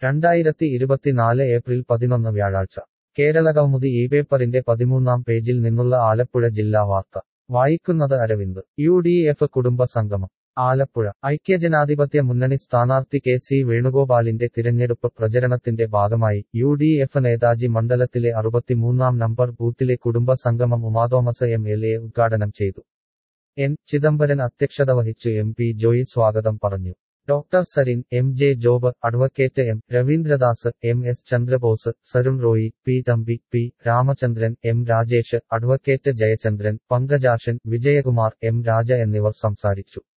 രണ്ടായിരത്തി ഇരുപത്തിനാല് ഏപ്രിൽ പതിനൊന്ന് വ്യാഴാഴ്ച കേരളകൗമുദി ഈ പേപ്പറിന്റെ പതിമൂന്നാം പേജിൽ നിന്നുള്ള ആലപ്പുഴ ജില്ലാ വാർത്ത വായിക്കുന്നത് അരവിന്ദ് യു ഡി എഫ് കുടുംബ സംഗമം ആലപ്പുഴ ഐക്യജനാധിപത്യ മുന്നണി സ്ഥാനാർത്ഥി കെ സി വേണുഗോപാലിന്റെ തിരഞ്ഞെടുപ്പ് പ്രചരണത്തിന്റെ ഭാഗമായി യു ഡി എഫ് നേതാജി മണ്ഡലത്തിലെ അറുപത്തിമൂന്നാം നമ്പർ ബൂത്തിലെ കുടുംബ സംഗമം ഉമാതോമസ് എം എൽ എ ഉദ്ഘാടനം ചെയ്തു എൻ ചിദംബരൻ അധ്യക്ഷത വഹിച്ചു എം പി ജോയി സ്വാഗതം പറഞ്ഞു doctor Sarin M J Job advocate M Raveendradas M S Chandrabose Sarun Roy P Thampi P Ramachandran M Rajesh advocate Jayachandran Pankajakshan Vijayakumar M Raja എന്നിവർ സംസാരിച്ചു